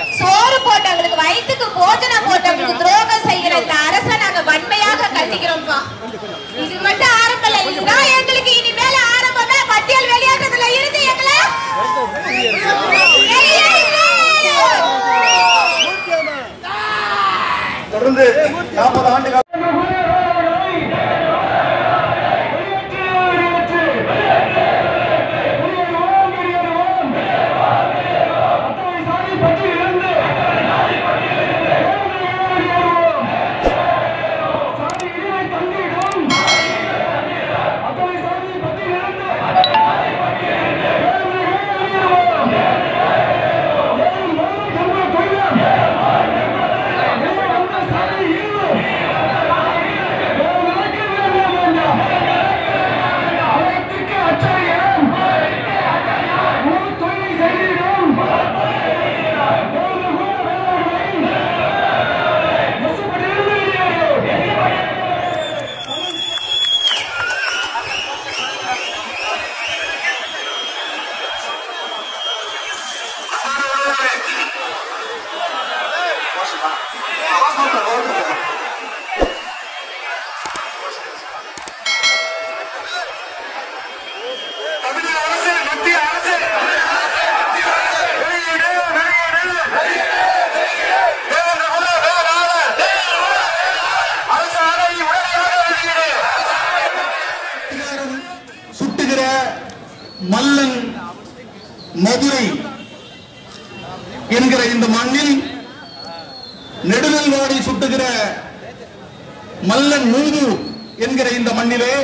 சோறு போட்டவங்களுக்கு வயிற்றுக்கு போஜனம் போட்டவங்களுக்கு துரோகம் செய்கிற இந்த அரசை நாங்க வன்மையாக கண்டிக்கிறோம்ப்பா இது மட்டும் ஆரம்பம் இல்ல இதுதான் எங்களுக்கு இனிமேல ஆரம்பமே பட்டியல் வெளியேற்றத்துல இருந்து எங்களை வெளியேற்று. தொடர்ந்து நாற்பது ஆண்டுகள் தமிழக அரசு மத்திய அரசு வெளியீடு, வெளியீடு. வேறு குல, வேறு நாடு. அரசாணை உடனடியாக வெளியீடு. சுட்டுகிற மல்லன் மதுரை என்கிற இந்த மண்ணில் நெடுநல்வாடி சுட்டுகிற மல்லன் மூதூர் என்கிற இந்த மண்ணிலே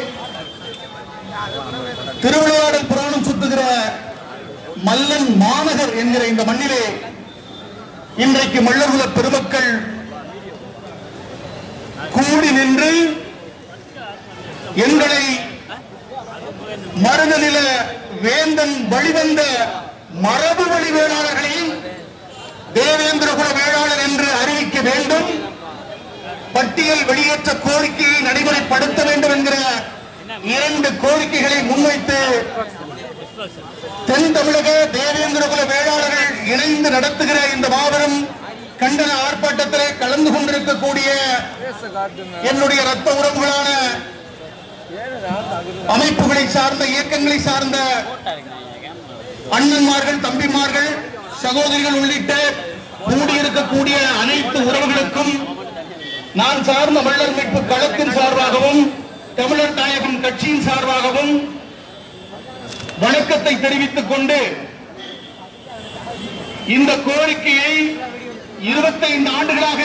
திருவிளையாடல் புராணம் சுட்டுகிற மல்லன் மாநகர் என்கிற இந்த மண்ணிலே இன்றைக்கு மல்லகுல பெருமக்கள் கூடி நின்று எங்களை மருதநில வேந்தன் வழிவந்த மரபு வழி வேளாளர்களை தேவேந்திர குல வேளாளர் என்று அறிவிக்க வேண்டும் பட்டியல் வெளியேற்ற கோரிக்கையை நடைமுறைப்படுத்த வேண்டும் என்கிற இரண்டு கோரிக்கைகளை முன்வைத்து தென் தமிழக தேவேந்திர குல வேளாளர்கள் இணைந்து நடத்துகிற இந்த மாபெரும் கண்டன ஆர்ப்பாட்டத்திலே கலந்து கொண்டிருக்கக்கூடிய என்னுடைய ரத்த உறவுகளான அமைப்புகளை சார்ந்த இயக்கங்களை சார்ந்த அண்ணன்மார்கள் தம்பிமார்கள் சகோதரிகள் உள்ளிட்ட கூடியிருக்கக்கூடிய அனைத்து உறவுகளுக்கும் நான் சார்ந்த மல்லர் மீட்பு களத்தின் சார்பாகவும் தமிழர் நாயகம் கட்சியின் சார்பாகவும் வணக்கத்தை தெரிவித்துக் கொண்டு இந்த கோரிக்கையை இருபத்தைந்து ஆண்டுகளாக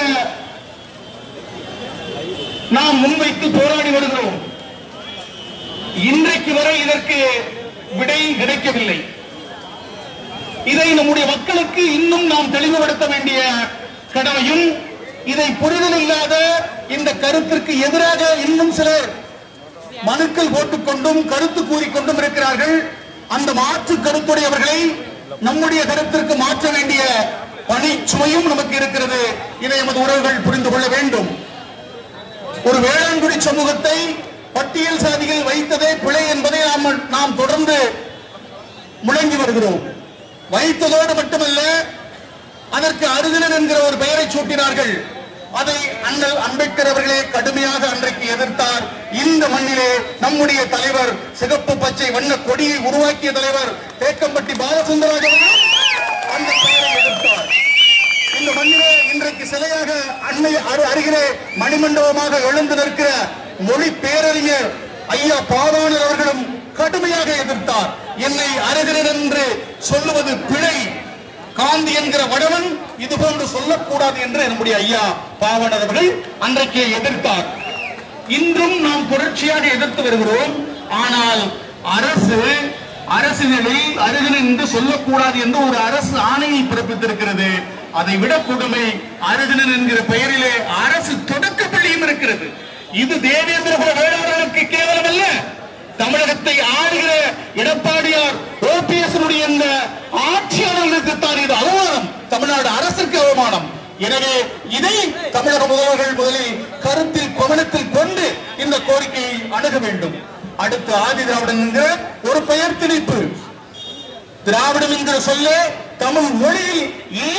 நாம் முன்வைத்து போராடி வருகிறோம் இன்றைக்கு வரை இதற்கு விடை கிடைக்கவில்லை இதை நம்முடைய மக்களுக்கு இன்னும் நாம் தெளிவுபடுத்த வேண்டிய கடமையும் இதை புரிதல் இல்லாத இந்த கருத்திற்கு எதிராக இன்னும் சிலர் மனுக்கள் போட்டுக்கொண்டும் கருத்து கூறிக்கொண்டும் இருக்கிறார்கள் அந்த மாற்று கருத்துடையவர்களை நம்முடைய கருத்திற்கு மாற்ற வேண்டிய பணி சுமையும் நமக்கு இருக்கிறது இதை எமது உறவுகள் புரிந்து கொள்ள வேண்டும் ஒரு வேளாண்குடி சமூகத்தை பட்டியல் சாதிகள் வைத்ததே பிழை என்பதை நாம் நாம் தொடர்ந்து முழங்கி வருகிறோம் வைத்ததோடு மட்டுமல்ல அதற்கு அருகிலர் என்கிற ஒரு பெயரை சூட்டினார்கள் அதை அண்ணல் அம்பேத்கர் அவர்களே கடுமையாக அன்றைக்கு எதிர்த்தார் இந்த மண்ணிலே நம்முடைய தலைவர் சிகப்பு பச்சை வண்ண கொடியை உருவாக்கிய தலைவர் தேக்கம்பட்டி பாலசுந்தரராஜ் அவர்களும் அந்த பெயரை எதிர்த்தார் இந்த மண்ணிலே இன்றைக்கு சிலையாக அன்னை அரு- அருகிலே மணிமண்டபமாக எழுந்து நிற்கிற மொழி பேரறிஞர் ஐயா பாவாணர் அவர்களும் கடுமையாக எதிர்த்தார் என்னை அருகிறேன் என்று சொல்லுவது பிழை காந்தி என்கிற வடவன் இது போன்று சொல்லக்கூடாது என்று நம்முடைய ஐயா பாவாணர் அவர்கள் அன்றைக்கே எதிர்த்தார் இன்றும் நாம் தொடர்ச்சியாக எதிர்த்து வருகிறோம் ஆனால் அரசு அரசியலில் அருகில் என்று சொல்லக்கூடாது என்று ஒரு அரசு ஆணையை பிறப்பித்திருக்கிறது அதை விட கொடுமை அருகினன் என்கிற பெயரிலே அரசு தொடக்க பள்ளியும் இருக்கிறது இது தேவேந்திர குல வேளாளர்களுக்கு கேவலம் அல்ல தமிழகத்தை ஆளுகிற எடப்பாடியார் ஓபிஎஸ் இந்த ஆட்சியாளர்களுக்கு தான் இது அவமானம் தமிழ்நாடு அரசுக்கு அவமானம் எனவே இதை தமிழக முதல்வர்கள் முதலில் கருத்தில் கவனத்தில் கொண்டு இந்த கோரிக்கையை அணுக வேண்டும் அடுத்து ஆதி திராவிடன் என்கிற ஒரு பெயர் திணிப்பு திராவிடம் என்கிற சொல்லே தமிழ் மொழியில் இல்லை என்கிற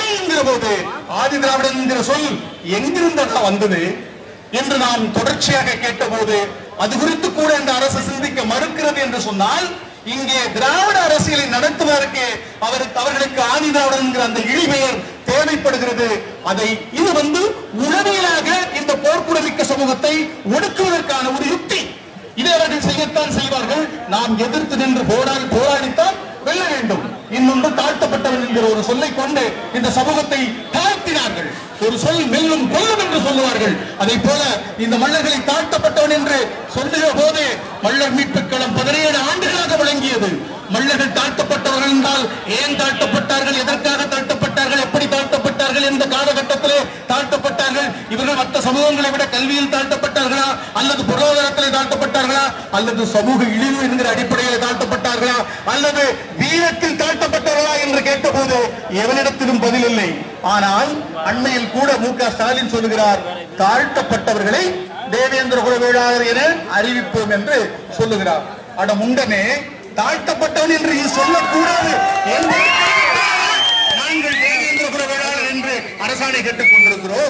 கேட்டபோது ஆதி திராவிடன் என்கிற சொல் எங்கிருந்ததா வந்தது என்று நாம் தொடர்ச்சியாக கேட்டபோது அது குறித்து கூட இந்த அரசு சிந்திக்க மறுக்கிறது என்று சொன்னால் இங்கே திராவிட அரசியலை நடத்துவதற்கு அவருக்கு அவர்களுக்கு ஆதி திராவிடன் என்கிற அந்த இழிபெயர் தேவைப்படுகிறது அதை இது வந்து உளவியலாக இந்த போர்க்குடமிக்க சமூகத்தை ஒடுக்குவதற்கான ஒரு யுக்தி இதை அவர்கள் செய்யத்தான் செய்வார்கள் நாம் எதிர்த்து நின்று போராடி போராடித்தான் வெல்ல வேண்டும் இன்னொன்று தாழ்த்தப்பட்டவன் என்கிற ஒரு சொல்லை கொண்டு இந்த சமூகத்தை தாழ்த்தினார்கள் ஒரு சொல் வெல்லும் கொல்லும் என்று சொல்லுவார்கள் அதை போல இந்த மன்னர்களை தாழ்த்தப்பட்டவன் என்று சொல்லுகிற போது மல்லர் மீட்புக் களம் பதினேழு ஆண்டுகளாக விளங்கியது மல்லர்கள் தாழ்த்தப்பட்டவர்கள் என்றால் ஏன் தாழ்த்தப்பட்டார்கள் எதற்காக தாழ்த்தப்பட்டார்கள் எப்படி தாழ்த்தப்பட்டார்கள் எந்த காலகட்டத்திலே தாழ்த்தப்பட்டார்கள் இவர்கள் மற்ற சமூகங்களை விட கல்வியில் தாழ்த்தப்பட்டார்களா அல்லது பொருளாதாரத்திலே தாழ்த்தப்பட்டார்களா அல்லது சமூக இழிவு என்கிற அடிப்படையில் தாழ்த்தப்பட்டார்களா அல்லது வீரத்தில் தாழ்த்தப்பட்டார்களா என்று கேட்டபோது எவனிடத்திலும் பதில் இல்லை ஆனால் அண்மையில் கூட மு க ஸ்டாலின் சொல்லுகிறார் தாழ்த்தப்பட்டவர்களை தேவேந்திர குல வேளாளர் என அறிவிப்போம் என்று சொல்லுகிறார் அட முண்டனே தாழ்த்தப்பட்டவன் என்று நீ சொல்லக்கூடாது என்று நாங்கள் தேவேந்திர குல வேளாளர் என்று அரசாணை கேட்டுக் கொண்டிருக்கிறோம்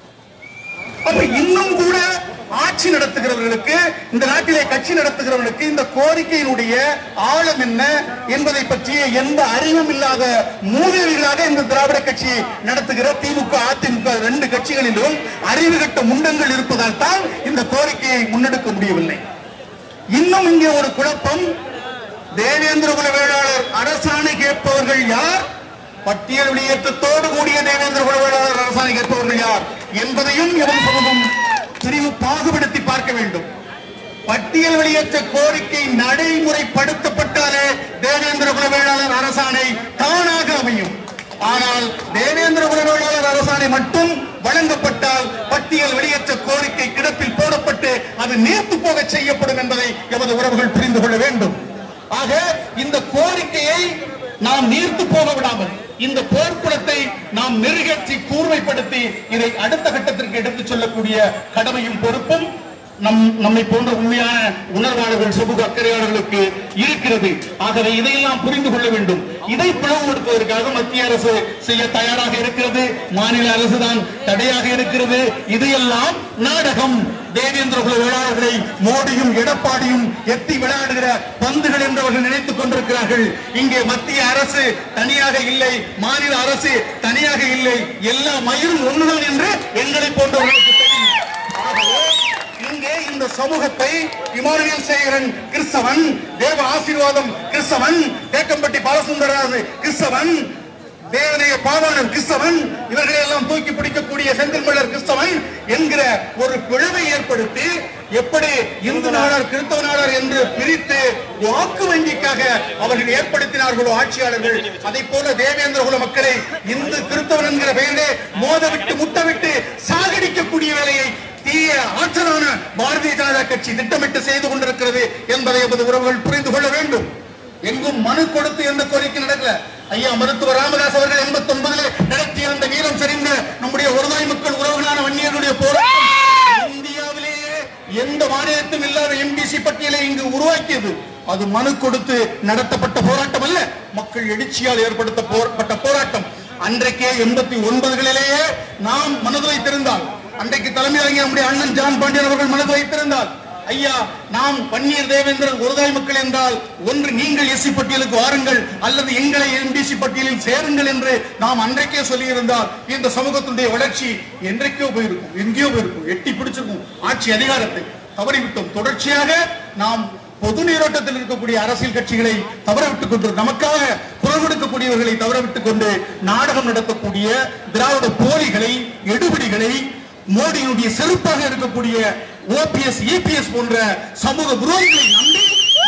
அப்ப இன்னும் கூட ஆட்சி நடத்துகிறவர்களுக்கு இந்த நாட்டிலே கட்சி நடத்துகிறவர்களுக்கு இந்த கோரிக்கையினுடைய ஆழம் என்ன என்பதை பற்றிய எந்த அறிவும் இல்லாத மூதேவிகளாக இந்த திராவிட கட்சி நடத்துகிற திமுக அதிமுக ரெண்டு கட்சிகளிலும் அறிவு கட்ட முண்டங்கள் இருப்பதால் தான் இந்த கோரிக்கையை முன்னெடுக்க முடியவில்லை இன்னும் இங்கே ஒரு குழப்பம் தேவேந்திர குல வேளாளர் அரசாணை கேட்பவர்கள் யார் பட்டியல் வெளியேற்றத்தோடு கூடிய தேவேந்திர குல வேளாளர் அரசாணை கேட்பவர்கள் யார் என்பதையும் எவன் சமூகம் பிரிவு பாகுபடுத்தி பார்க்க வேண்டும் பட்டியல் வெளியேற்ற கோரிக்கை நடைமுறைப்படுத்தப்பட்டாலே தேவேந்திர குல வேளாளர் அரசாணை தானாக அமையும் ஆனால் தேவேந்திர குல வேளாளர் அரசாணை மட்டும் வழங்கப்பட்டால் பட்டியல் வெளியேற்ற கோரிக்கை கிடப்பில் போடப்பட்டு அது நீர்த்து போக செய்யப்படும் என்பதை எமது உறவுகள் புரிந்து கொள்ள வேண்டும் ஆக இந்த கோரிக்கையை நாம் நீர்த்து போக விடாமல் இந்த போர்க்குளத்தை நாம் மெருகேற்றி கூர்மைப்படுத்தி இதை அடுத்த கட்டத்திற்கு எடுத்துச் செல்லக்கூடிய கடமையும் பொறுப்பும் நம் நம்மை போன்ற உண்மையான உணர்வாளர்கள் சமூக அக்கறையாளர்களுக்கு இருக்கிறது ஆகவே இதையெல்லாம் புரிந்து கொள்ள வேண்டும் இதை பிளவுபடுத்துவதற்காக மத்திய அரசு செய்ய தயாராக இருக்கிறது மாநில அரசு தான் தடையாக இருக்கிறது இதையெல்லாம் நாடகம் தேவேந்திர குல வேளாளர்களை மோடியும் எடப்பாடியும் எத்தி விளையாடுகிற பந்துகள் என்று அவர்கள் நினைத்துக் கொண்டிருக்கிறார்கள் இங்கே மத்திய அரசு தனியாக இல்லை மாநில அரசு தனியாக இல்லை எல்லா மயிரும் ஒன்றுதான் என்று எங்களை போன்றவர்களுக்கு தெரியும் ஆகவே இங்கே இந்த சமூகத்தை இமானுவேல் சேகரன் கிறிஸ்தவன் தேவ ஆசீர்வாதம் கிறிஸ்தவன் தேக்கம்பட்டி பாலசுந்தரராஜ் கிறிஸ்தவன் தேவனைய பாவாணர் கிறிஸ்தவன் இவர்களை எல்லாம் தூக்கி பிடிக்கக்கூடிய செந்தில் மலர் கிறிஸ்தவன் என்கிற ஒரு பிளவை ஏற்படுத்தி எப்படி இந்து நாடார் கிறிஸ்தவ நாடார் என்று பிரித்து வாக்கு வங்கிக்காக அவர்கள் ஏற்படுத்தினார்களோ ஆட்சியாளர்கள் அதை போல தேவேந்திர குல மக்களை இந்து கிறிஸ்தவன் என்கிற பெயரிலே மோதவிட்டு முட்டவிட்டு சாகடிக்கக்கூடிய வேலையை தீய ஆற்றலான பாரதிய ஜனதா கட்சி திட்டமிட்டு செய்து கொண்டிருக்கிறது என்பதை எமது உறவுகள் புரிந்து கொள்ள வேண்டும் எங்கும் மனு கொடுத்து எந்த கோரிக்கை நடக்கல ஐயா மருத்துவர் ராமதாஸ் அவர்கள் எண்பத்தி ஒன்பதுல நடத்திய அந்த வீரம் சரிந்த நம்முடைய ஒருதாய் மக்கள் உறவுகளான வன்னியர்களுடைய போராட்டம் இந்தியாவிலேயே எந்த மாநிலத்தும் இல்லாத எம்பிசி பட்டியலை இங்கு உருவாக்கியது அது மனு கொடுத்து நடத்தப்பட்ட போராட்டம் அல்ல மக்கள் எழுச்சியால் ஏற்படுத்த போராட்ட போராட்டம் அன்றைக்கே எண்பத்தி ஒன்பதுகளிலேயே நாம் மனது வைத்திருந்தால் அன்றைக்கு தலைமை வழங்கிய நம்முடைய அண்ணன் ஜான் பாண்டியன் அவர்கள் மனது வைத்திருந்தால் ஐயா நாம் பன்னீர் தேவேந்திரன் ஒருதாய் மக்கள் என்றால் ஒன்று நீங்கள் எஸ்சி பட்டியலுக்கு வாருங்கள் அல்லது எங்களை எம்பிசி பட்டியலில் சேருங்கள் என்று நாம் அன்றைக்கே சொல்லியிருந்தால் இந்த சமூகத்தினுடைய வளர்ச்சி என்றைக்கோ போயிருக்கும் எங்கேயோ போயிருக்கும் எட்டி பிடிச்சிருக்கும் ஆட்சி அதிகாரத்தை தவறிவிட்டோம் தொடர்ச்சியாக நாம் பொது நீரோட்டத்தில் இருக்கக்கூடிய அரசியல் கட்சிகளை தவறவிட்டுக் கொண்டு நமக்காக குரல் கொடுக்கக்கூடியவர்களை தவறவிட்டுக் கொண்டு நாடகம் நடத்தக்கூடிய திராவிட போலிகளை எடுபிடிகளை மோடியினுடைய செருப்பாக இருக்கக்கூடிய ஓபிஎஸ் இபிஎஸ் போன்ற சமூக விரோதிகளை நம்பி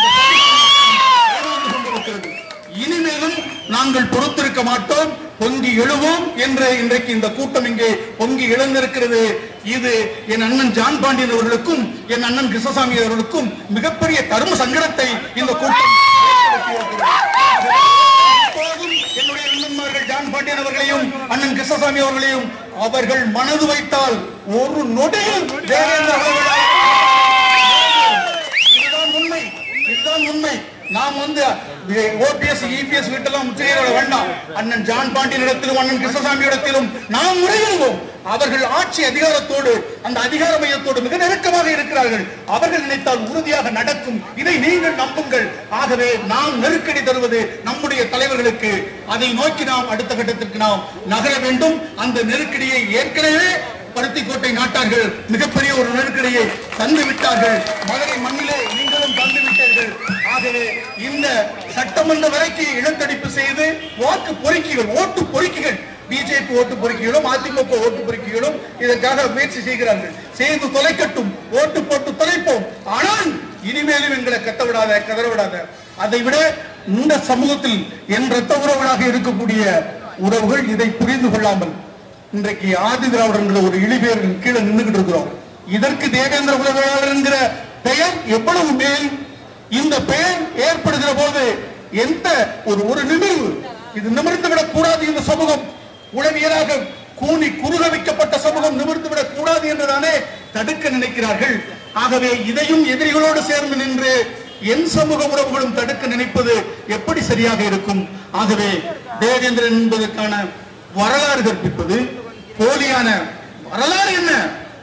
ஏமாந்து கொண்டிருக்கிறது. இனிமேலும் நாங்கள் பொறுத்திருக்க மாட்டோம் பொங்கி எழுவோம் என்று இன்றைக்கு இந்த கூட்டம் இங்கே பொங்கி எழுந்திருக்கிறது இது என் அண்ணன் ஜான் பாண்டியன் அவர்களுக்கும் என் அண்ணன் கிருஷ்ணசாமி அவர்களுக்கும் மிகப்பெரிய தர்ம சங்கடத்தை இந்த கூட்டம் ஏற்படுத்தியிருக்கிறது. இப்போதும் என்னுடைய அண்ணன்மார்கள் ஜான் பாண்டியன் அவர்களையும் அண்ணன் கிருஷ்ணசாமி அவர்களையும் அவர்கள் மனது வைத்தால் ஒரு நொடியில் தேவேந்திர குலவேளாளர் இதுதான் உண்மை இதுதான் உண்மை நாம் வந்து ஓபிஎஸ் இபிஎஸ் வீட்டெல்லாம் முற்றுகையிட வேண்டாம் அண்ணன் ஜான் பாண்டியன் இடத்திலும் அண்ணன் கிருஷ்ணசாமி இடத்திலும் நாம் முறையிடுவோம் அவர்கள் ஆட்சி அதிகாரத்தோடு அந்த அதிகார மையத்தோடு மிக நெருக்கமாக இருக்கிறார்கள் அவர்கள் நினைத்தால் உறுதியாக நடக்கும் இதை நீங்கள் நம்புங்கள் ஆகவே நாம் நெருக்கடி தருவது நம்முடைய தலைவர்களுக்கு அதை நோக்கி நாம் அடுத்த கட்டத்திற்கு நாம் நகர வேண்டும் அந்த நெருக்கடியை ஏற்கனவே பருத்திக்கோட்டை நாட்டார்கள் மிகப்பெரிய ஒரு நெருக்கடியை தந்து விட்டார்கள் மதுரை மண்ணிலே நீங்களும் தந்து விட்டீர்கள் ஆகவே இந்த சட்டமன்ற வரைக்கும் இனத்தடிப்பு செய்து வாக்கு பொறுக்கிகள் ஓட்டு பொறுக்கிகள் பிஜேபி ஓட்டு பொறுக்கிகளும் அதிமுக ஓட்டு பொறுக்கிகளும் இதற்காக முயற்சி செய்கிறார்கள் செய்து தொலைக்கட்டும் ஓட்டு போட்டு தொலைப்போம் ஆனால் இனிமேலும் எங்களை கத்த விடாத கதற விடாத அதை விட இந்த சமூகத்தில் என் ரத்த உறவுகளாக இருக்கக்கூடிய உறவுகள் இதை புரிந்து கொள்ளாமல் இன்றைக்கு ஆதி திராவிடங்கிற ஒரு இழிபேர் கீழே நின்றுகிட்டு இருக்கிறோம் இதற்கு தேவேந்திர குலவேளாளர் என்கிற பெயர் எவ்வளவு மேல் இந்த பெயர் ஏற்படுகிற போது எந்த ஒரு ஒரு நிமிர்வு இது நிமிர்ந்து விடக் கூடாது இந்த சமூகம் உளவியலாக கூனி குறுக வைக்கப்பட்ட சமூகம் நிமிர்ந்து விடக் கூடாது என்றுதானே தடுக்க நினைக்கிறார்கள் ஆகவே இதையும் எதிரிகளோடு சேர்ந்து நின்று என் சமூக உறவுகளும் தடுக்க நினைப்பது எப்படி சரியாக இருக்கும் ஆகவே தேவேந்திரன் என்பதற்கான வரலாறு கற்பிப்பது போலியான வரலாறு என்ன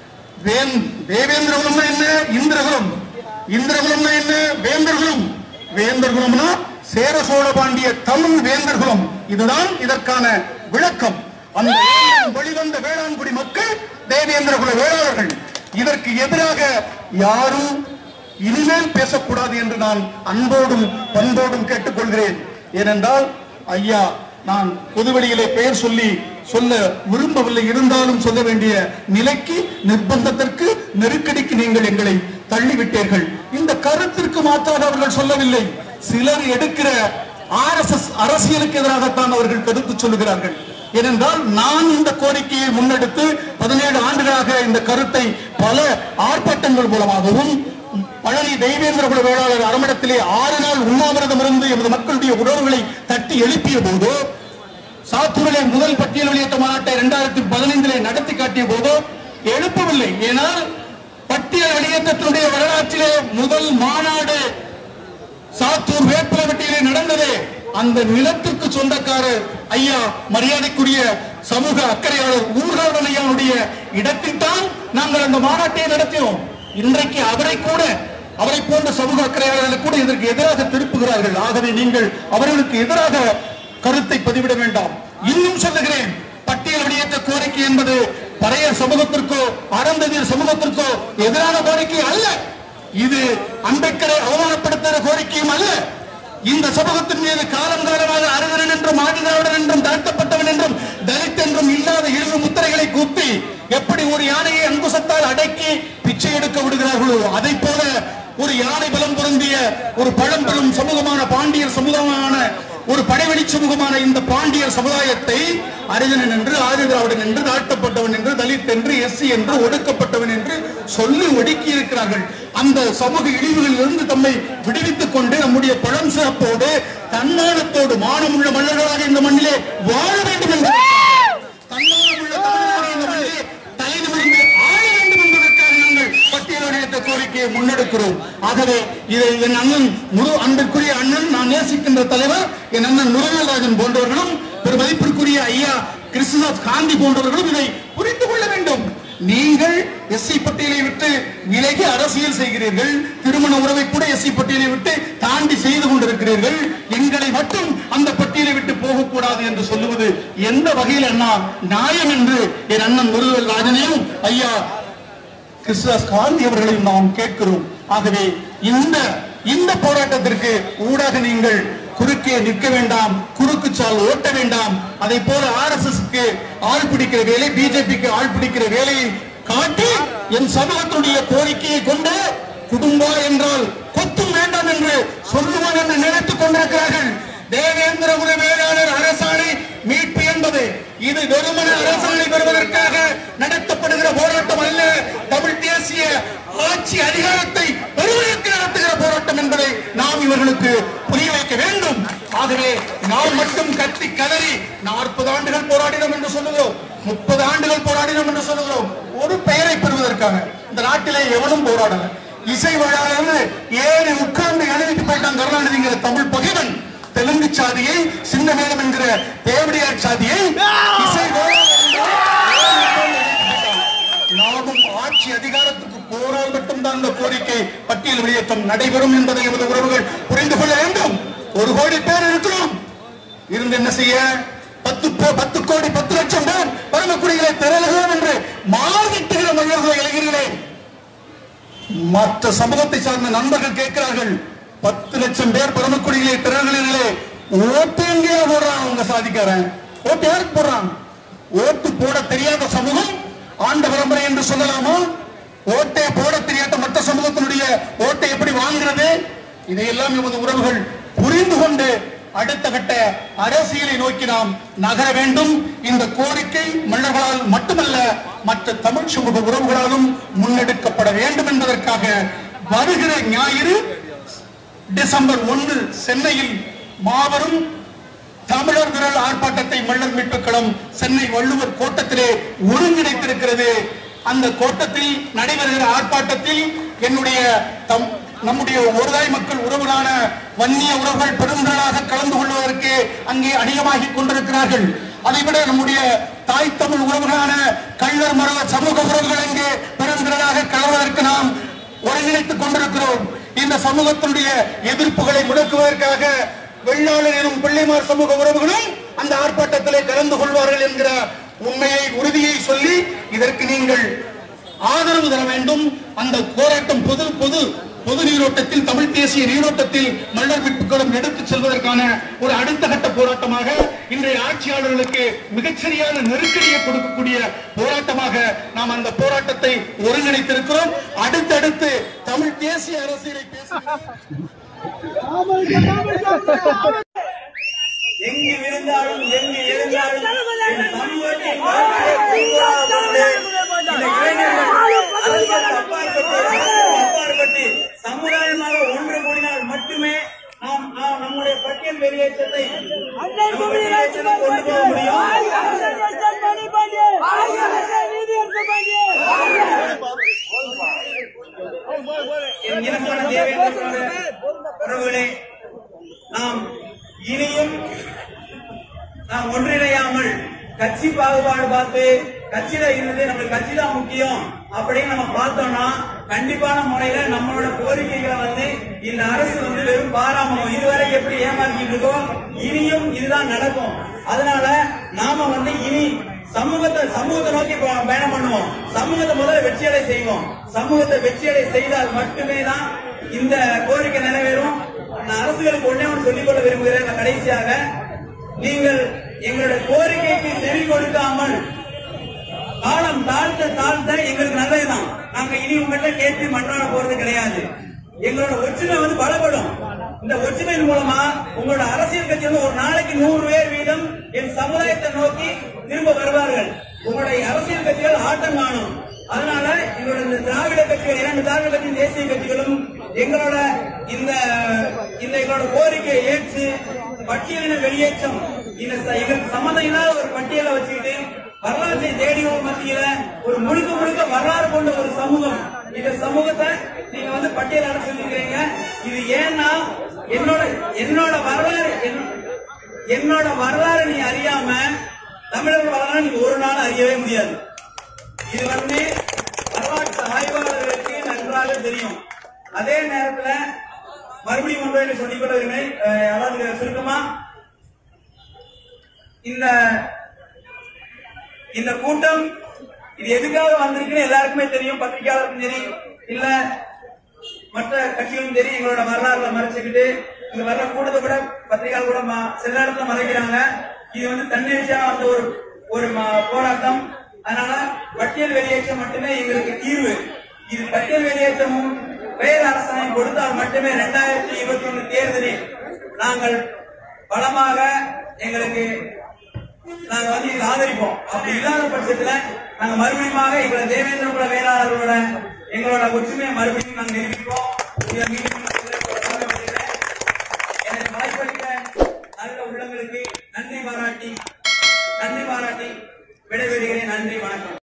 வேன் தேவேந்திரகுலம்னா என்ன இந்திரகுலம் இந்திரகுலம்னா என்ன வேந்தர்குலம் வேந்தர்குலம்னா சேர சோழ பாண்டிய தமிழ் வேந்தர்குலம் இதுதான் இதற்கான விளக்கம் அந்த வெளிவந்த வேளாண்குடி மக்கள் தேவேந்திரகுல வேளாளர்கள் இதற்கு எதிராக யாரும் இனிமேல் பேசக்கூடாது என்று நான் அன்போடும் பண்போடும் கேட்டுக்கொள்கிறேன் ஏனென்றால் ஐயா நான் பொதுவெளியிலே பெயர் சொல்லி சொல்ல விரும்பவில்லை இருந்தாலும் சொல்ல வேண்டிய நிலைக்கு நிர்பந்தத்திற்கு நெருக்கடிக்கு நீங்கள் எங்களை தள்ளிவிட்டீர்கள் இந்த கருத்திற்கு மாற்றாக அவர்கள் சொல்லவில்லை சிலர் எடுக்கிற ஆர்எஸ்எஸ் அரசியலுக்கு எதிராகத்தான் அவர்கள் கருத்து சொல்லுகிறார்கள் ஏனென்றால் நான் இந்த கோரிக்கையை முன்னெடுத்து பதினேழு ஆண்டுகளாக இந்த கருத்தை பல ஆர்ப்பாட்டங்கள் மூலமாகவும் பழனி தெய்வேந்திர குல வேளாளர் அரமடத்திலே ஆறு நாள் உண்ணாவிரதம் இருந்து எமது மக்களுடைய உறவுகளை தட்டி எழுப்பிய போதோ சாத்தூரிலே முதல் பட்டியல் வெளியேற்ற மாநாட்டை இரண்டாயிரத்தி பதினைந்திலே நடத்தி காட்டிய போதோ எழுப்பவில்லை ஏனால் பட்டியல் வெளியேற்றத்தினுடைய வரலாற்றிலே முதல் மாநாடு சாத்தூர் வேப்பிலவட்டியிலே நடந்தது அந்த நிலத்திற்கு சொந்தக்காரர் ஐயா மரியாதைக்குரிய சமூக அக்கறையாளர் ஊர்காவலன் ஐயாவுடைய இடத்தில் தான் நாங்கள் அந்த மாநாட்டை நடத்தினோம் இன்றைக்கு அவரை கூட அவரை போன்ற சமூக அக்கறையாளர்கள் கூட இதற்கு எதிராக திருப்புகிறார்கள் ஆகவே நீங்கள் அவர்களுக்கு எதிராக கருத்தை பதிவிட வேண்டாம் இன்னும் சொல்லுகிறேன் பட்டியல் வெளியேற்ற கோரிக்கை என்பது பழைய சமூகத்திற்கோ அறந்ததியர் சமூகத்திற்கோ எதிரான கோரிக்கை அல்ல இது அம்பேத்கரை அவமானப்படுத்துகிற கோரிக்கையும் அல்ல இந்த சமூகத்தின் மீது காலம் காலமாக அருகரன் என்றும் ஆதிதிராவிடன் என்றும் தாழ்த்தப்பட்டவன் என்றும் தலித் என்றும் இல்லாத இரு முத்திரைகளை குத்தி எப்படி ஒரு யானையை அங்குசத்தால் அடக்கி பிச்சை எடுக்க விடுகிறார்களோ அதை போல ஒரு யானை பலம் பொருந்திய ஒரு பழம்பெரும் சமூகமான பாண்டியர் சமூகமான ஒரு படைவெளி சமூகமான இந்த பாண்டியர் சமுதாயத்தை அரிஜனன் என்று ஆதி திராவிடன் என்று தாழ்த்தப்பட்டவன் என்று தலித் என்று எஸ்சி என்று ஒடுக்கப்பட்டவன் என்று சொல்லி ஒடுக்கி இருக்கிறார்கள் அந்த சமூக இழிவுகளில் இருந்து தம்மை விடுவித்துக் கொண்டு நம்முடைய பழம் சிறப்போடு தன்மானத்தோடு மானமுள்ள மன்னர்களாக இந்த மண்ணிலே வாழ வேண்டும் என்று தன்மானமுள்ள தமிழர்களாக இந்த மண்ணிலே தலை நிமிர்ந்து ஆள வேண்டும் என்பதற்காக நாங்கள் பட்டியலிட்ட கோரிக்கையை முன்னெடுக்கிறோம் ஆகவே இதை என் அண்ணன் முரு அன்பிற்குரிய அண்ணன் நான் நேசிக்கின்ற தலைவர் என் அண்ணன் முருகராஜன் போன்றவர்களும் பெருமதிப்பிற்குரிய ஐயா கிருஷ்ணதாஸ் காந்தி போன்றவர்களும் இதை புரிந்து கொள்ள வேண்டும் நீங்கள் எஸ்சி பட்டியலை விட்டு விலகி அரசியல் செய்கிறீர்கள் திருமண உறவை கூட எஸ்சி பட்டியலை விட்டு தாண்டி செய்து கொண்டிருக்கிறீர்கள் எங்களை மட்டும் அந்த பட்டியலை விட்டு போகக்கூடாது என்று சொல்லுவது எந்த வகையில் அண்ணா நியாயம் என்று என் அண்ணன் முருகல் ராஜனையும் ஐயா கிறிஸ்தாஸ் காந்தி அவர்களையும் நாம் கேட்கிறோம் ஆகவே இந்த இந்த போராட்டத்திற்கு ஊடாக நீங்கள் குறுக்கே நிற்க வேண்டாம் குறுக்கு சால் ஓட்ட வேண்டாம் அதை போல ஆர்எஸ்எஸ் ஆள் பிடிக்கிற வேலை பிஜேபிக்கு ஆள் பிடிக்கிற வேலையை காட்டி என் சமூகத்துடைய கோரிக்கையை கொண்டு குடும்பா என்றால் கொத்தும் வேண்டாம் என்று சொல்லுவான் என்று நினைத்துக் கொண்டிருக்கிறார்கள் தேவேந்திர குல வேளாளர் அரசாணை மீட்பு என்பது இது வெறுமன அரசாணை பெறுவதற்காக நடத்தப்படுகிற போராட்டம் அல்ல தமிழ் தேசிய ஆட்சி அதிகாரத்தை பெறுவதற்கு நடத்துகிற போராட்டம் என்பதை நாம் இவர்களுக்கு புரிய வைக்க வேண்டும் ஆகவே நாம் மட்டும் கத்தி கதறி நாற்பது ஆண்டுகள் போராடினோம் என்று சொல்லுகிறோம் முப்பது ஆண்டுகள் போராடினோம் என்று சொல்லுகிறோம் ஒரு பெயரை பெறுவதற்காக இந்த நாட்டிலே எவனும் போராடல இசை விழாவில் ஏறி உட்கார்ந்து எழுதிட்டு போயிட்டான் கருணாநிதிங்கிற தமிழ் பகைவன் தெலுங்கு சாதியை சின்னமேளம் என்கிற தேவடியார் சாதியை இசை வேளாளர் என்று நாமும் ஆட்சி அதிகாரத்துக்கு போரால் மட்டும்தான் இந்த கோரிக்கை பட்டியல் வெளியேற்றம் நடைபெறும் என்பதை எமது உறவுகள் புரிந்து கொள்ள வேண்டும் ஒரு கோடி பேர் இருக்கிறோம் இருந்து என்ன செய்ய பத்து பே- பத்து கோடி பத்து லட்சம் பேர் பரமக்குடிகளை திரளுகிறோம் என்று மாறிட்டுகிற மனிதர்களை இளைஞர்களே மற்ற சமூகத்தை சார்ந்த நண்பர்கள் கேட்கிறார்கள் பத்து லட்சம் பேர் பரமக்குடியிலே திரள்களே ஓட்டு எங்கேயா போடுறான் உங்க சாதிக்காரன் ஓட்டு யாருக்கு போடுறான் ஓட்டு போட தெரியாத சமூகம் ஆண்ட பரம்பரை என்று சொல்லலாமா ஓட்டை போட தெரியாத மற்ற சமூகத்தினுடைய ஓட்டை எப்படி வாங்குறது இதையெல்லாம் எமது உறவுகள் புரிந்து கொண்டு அடுத்த கட்ட அரசியலை நோக்கி நாம் நகர வேண்டும் இந்த கோரிக்கை மன்னர்களால் மட்டுமல்ல மற்ற தமிழ் சமூக உறவுகளாலும் முன்னெடுக்கப்பட வேண்டும் என்பதற்காக வருகிற ஞாயிறு டிசம்பர் ஒன்று சென்னையில் மாபெரும் தமிழர் விரல் ஆர்ப்பாட்டத்தை மல்லர் மீட்புக் களம் சென்னை வள்ளுவர் கோட்டத்திலே ஒருங்கிணைத்திருக்கிறது அந்த கோட்டத்தில் நடைபெறுகிற ஆர்ப்பாட்டத்தில் என்னுடைய தம் நம்முடைய ஒருதாய் மக்கள் உறவுகளான வன்னிய உறவுகள் பெருந்திரளாக கலந்து கொள்வதற்கு அங்கே அணியமாகிக் கொண்டிருக்கிறார்கள் அதைவிட நம்முடைய தாய் தமிழ் உறவுகளான கள்ளர் மரவ சமூக உறவுகள் அங்கே பெருந்திரளாக கலவதற்கு நாம் ஒருங்கிணைத்துக் கொண்டிருக்கிறோம் இந்த சமூகத்தினுடைய எதிர்ப்புகளை முடக்குவதற்காக வெள்ளாளர் எனும் பிள்ளைமார் சமூக உறவுகளும் அந்த ஆர்ப்பாட்டத்திலே கலந்து கொள்வார்கள் என்கிற உண்மையை உறுதியை சொல்லி இதற்கு நீங்கள் ஆதரவு தர வேண்டும் அந்த போராட்டம் பொது பொது பொது நீரோட்டத்தில் தமிழ் தேசிய நீரோட்டத்தில் மல்லர் மீட்புக்களும் எடுத்துச் செல்வதற்கான ஒரு அடுத்த கட்ட போராட்டமாக இன்றைய ஆட்சியாளர்களுக்கு மிகச்சரியான நெருக்கடியை கொடுக்கக்கூடிய போராட்டமாக நாம் அந்த போராட்டத்தை ஒருங்கிணைத்திருக்கிறோம் அடுத்தடுத்து தமிழ் தேசிய அரசியலை பேசுகிறோம் எங்கு விழுந்தாலும் எங்கு எழுந்தாலும் என் சமூகத்தின் வாழ்க்கையை தூங்குவார்களே. இந்த இளைஞர்கள் அரசியல் அப்பாற்பட்டு அரசியல் அப்பாற்பட்டு சமுதாயமாக ஒன்று கூடினால் மட்டுமே நாம் நாம் நம்முடைய பட்டியல் வெளியேற்றத்தை நம்ம வெளியேற்றத்தை கொண்டு போக முடியும் என் இனமான தேவேந்திர உறவுகளே நாம் இனியும் நாம் ஒன்றிணையாமல் கட்சி பாகுபாடு பார்த்து கட்சியில இருந்து நம்மளுக்கு கட்சி தான் முக்கியம் அப்படின்னு நம்ம பார்த்தோம்னா கண்டிப்பான முறையில நம்மளோட கோரிக்கைகளை வந்து இந்த அரசு வந்து வெறும் பாராமணும் இதுவரை எப்படி ஏமாற்றிட்டு இருக்கோம் இனியும் இதுதான் நடக்கும் அதனால நாம வந்து இனி சமூகத்தை சமூகத்தை நோக்கி ப- பயணம் பண்ணுவோம் சமூகத்தை முதல்ல வெற்றியடை செய்வோம் சமூகத்தை வெற்றியடை செய்தால் மட்டுமே தான் இந்த கோரிக்கை நிறைவேறும் நான் அரசுகளுக்கு ஒண்ணே ஒன்று சொல்லிக்கொள்ள விரும்புகிறேன் நான் கடைசியாக நீங்கள் எங்களுடைய கோரிக்கைக்கு செவி கொடுக்காமல் காலம் தாழ்த்த தாழ்த்த எங்களுக்கு நல்லதுதான் நாங்க இனி உங்கள்கிட்ட கேட்டு மன்றாட போறது கிடையாது எங்களோட ஒற்றுமை வந்து பலப்படும் இந்த ஒற்றுமையின் மூலமா உங்களோட அரசியல் கட்சி வந்து ஒரு நாளைக்கு நூறு பேர் வீதம் என் சமுதாயத்தை நோக்கி திரும்ப வருவார்கள் உங்களுடைய அரசியல் கட்சிகள் ஆட்டம் காணும் அதனால எங்களோட இந்த திராவிட கட்சிகள் இரண்டு திராவிட கட்சி தேசிய கட்சிகளும் எங்களோட இந்த இந்த எங்களோட கோரிக்கையை ஏற்று பட்டியலின வெளியேற்றம் இந்த ச- எங்களுக்கு சம்மந்தம் இல்லாத ஒரு பட்டியலை வச்சுக்கிட்டு வரலாற்றை தேடியோர் மத்தியில ஒரு முழுக்க முழுக்க வரலாறு கொண்ட ஒரு சமூகம் இந்த சமூகத்தை நீங்க வந்து பட்டியலிட சொல்லிருக்கீங்க இது ஏன்னா என்னோட என்னோட வரலாறு என்- என்னோட வரலாறு நீ அறியாம தமிழர்கள் வரலாறு நீங்க ஒரு நாள் அறியவே முடியாது இது வந்து வரலாற்று ஆய்வாளர்களுக்கு நன்றாக தெரியும் அதே நேரத்துல மறுபடியும் ஒன்றை சொல்லிக்கொள்ள விரும்பினேன் அஹ், அதாவது சுருக்கமா இந்த இந்த கூட்டம் இது எதுக்காக வந்திருக்குன்னு எல்லாருக்குமே தெரியும் பத்திரிகையாளருக்கும் சரி இல்ல மற்ற கட்சிகளும் சரி எங்களோட வரலாறுல மறைச்சுக்கிட்டு இங்க வர்ற கூட்டத்தை கூட பத்திரிகையாளர் கூட ம- சில இடத்துல மறைக்கிறாங்க இது வந்து தன்னெழுச்சியான வந்த ஒரு ஒரு ம- போராட்டம் அதனால பட்டியல் வெளியேற்றம் மட்டுமே எங்களுக்கு தீர்வு இது பட்டியல் வெளியேற்றமும் பெயர் அரசாங்கம் கொடுத்தால் மட்டுமே இரண்டாயிரத்தி இருபத்தி ஒண்ணு தேர்தலில் நாங்கள் பலமாக எங்களுக்கு நாங்க வந்து இதை ஆதரிப்போம் அப்படி இல்லாத பட்சத்துல நாங்க மறுபடியும் எங்களோட தேவேந்திர குல வேளாளர்களோட எங்களோட ஒற்றுமையை மறுபடியும் நாங்க நிரூபிப்போம் இதை மீண்டும் சொல்லிக்கிறேன். எனக்கு வாய்ப்பளித்த நல்ல உள்ளங்களுக்கு நன்றி பாராட்டி நன்றி பாராட்டி விடைபெறுகிறேன் நன்றி வணக்கம்